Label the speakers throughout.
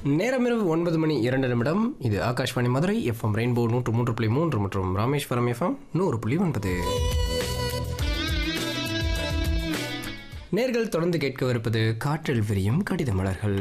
Speaker 1: நேரம் இரவு ஒன்பது மணி இரண்டு நிமிடம் இது ஆகாஷ்வாணி மதுரை எஃப்எம் ரெயின்போ நூற்று மூன்று புள்ளி மூன்று மற்றும் ராமேஸ்வரம் எஃப்எம் நூறு புள்ளி ஒன்பது நேர்கள் தொடர்ந்து கேட்கவிருப்பது காற்றில் விரியும் கடித மலர்கள்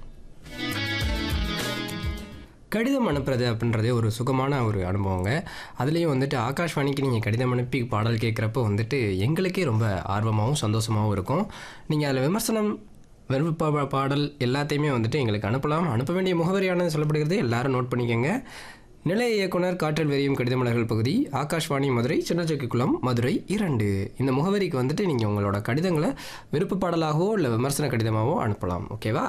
Speaker 1: கடிதம் அனுப்புறது அப்படின்றதே ஒரு சுகமான ஒரு அனுபவங்க அதுலேயும் வந்துட்டு ஆகாஷ்வாணிக்கு நீங்கள் கடிதம் அனுப்பி பாடல் கேட்குறப்போ வந்துட்டு எங்களுக்கே ரொம்ப ஆர்வமாகவும் சந்தோஷமாகவும் இருக்கும் நீங்கள் அதில் விமர்சனம் விருப்ப பாடல் எல்லாத்தையுமே வந்துட்டு எங்களுக்கு அனுப்பலாம் அனுப்ப வேண்டிய முகவரியானது சொல்லப்படுகிறது எல்லாரும் நோட் பண்ணிக்கோங்க நிலைய இயக்குனர் காற்றில் வெறியும் கடிதமலர்கள் பகுதி ஆகாஷ்வாணி மதுரை சின்னச்சக்கிக்குளம் மதுரை இரண்டு இந்த முகவரிக்கு வந்துட்டு நீங்கள் உங்களோட கடிதங்களை விருப்ப பாடலாகவோ இல்லை விமர்சன கடிதமாகவோ அனுப்பலாம் ஓகேவா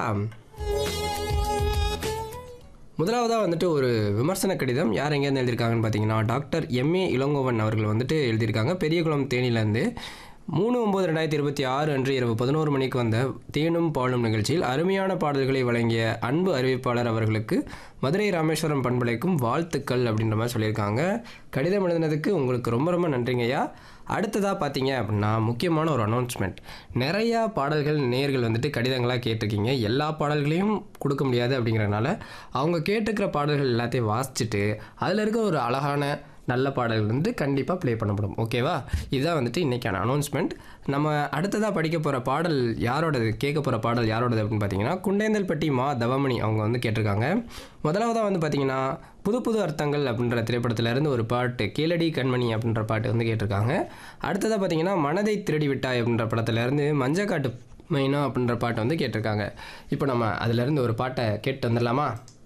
Speaker 1: முதலாவதாக வந்துட்டு ஒரு விமர்சன கடிதம் யார் எங்கேருந்து எழுதியிருக்காங்கன்னு பார்த்தீங்கன்னா டாக்டர் எம்ஏ இளங்கோவன் அவர்கள் வந்துட்டு எழுதியிருக்காங்க பெரியகுளம் தேனியிலேருந்து மூணு ஒம்பது ரெண்டாயிரத்தி இருபத்தி ஆறு அன்று இரவு பதினோரு மணிக்கு வந்த தேனும் பாலும் நிகழ்ச்சியில் அருமையான பாடல்களை வழங்கிய அன்பு அறிவிப்பாளர் அவர்களுக்கு மதுரை ராமேஸ்வரம் பண்பலைக்கும் வாழ்த்துக்கள் அப்படின்ற மாதிரி சொல்லியிருக்காங்க கடிதம் எழுதினதுக்கு உங்களுக்கு ரொம்ப ரொம்ப நன்றிங்கய்யா அடுத்ததாக பார்த்தீங்க அப்படின்னா முக்கியமான ஒரு அனௌன்ஸ்மெண்ட் நிறையா பாடல்கள் நேர்கள் வந்துட்டு கடிதங்களாக கேட்டிருக்கீங்க எல்லா பாடல்களையும் கொடுக்க முடியாது அப்படிங்கிறனால அவங்க கேட்டுக்கிற பாடல்கள் எல்லாத்தையும் வாசிச்சுட்டு அதில் இருக்க ஒரு அழகான நல்ல பாடல்கள் வந்து கண்டிப்பாக ப்ளே பண்ணப்படும் ஓகேவா இதுதான் வந்துட்டு இன்றைக்கான அனௌன்ஸ்மெண்ட் நம்ம அடுத்ததாக படிக்க போகிற பாடல் யாரோடது கேட்க போகிற பாடல் யாரோடது அப்படின்னு பார்த்தீங்கன்னா குண்டேந்தல்பட்டி மா தவமணி அவங்க வந்து கேட்டிருக்காங்க முதலாவதாக வந்து பார்த்தீங்கன்னா புது புது அர்த்தங்கள் அப்படின்ற திரைப்படத்துல இருந்து ஒரு பாட்டு கீழடி கண்மணி அப்படின்ற பாட்டு வந்து கேட்டிருக்காங்க அடுத்ததாக பார்த்தீங்கன்னா மனதை திருடி விட்டாய் அப்படின்ற படத்துலேருந்து மஞ்சக்காட்டு மைனா அப்படின்ற பாட்டை வந்து கேட்டிருக்காங்க இப்போ நம்ம அதுலேருந்து ஒரு பாட்டை கேட்டு வந்துடலாமா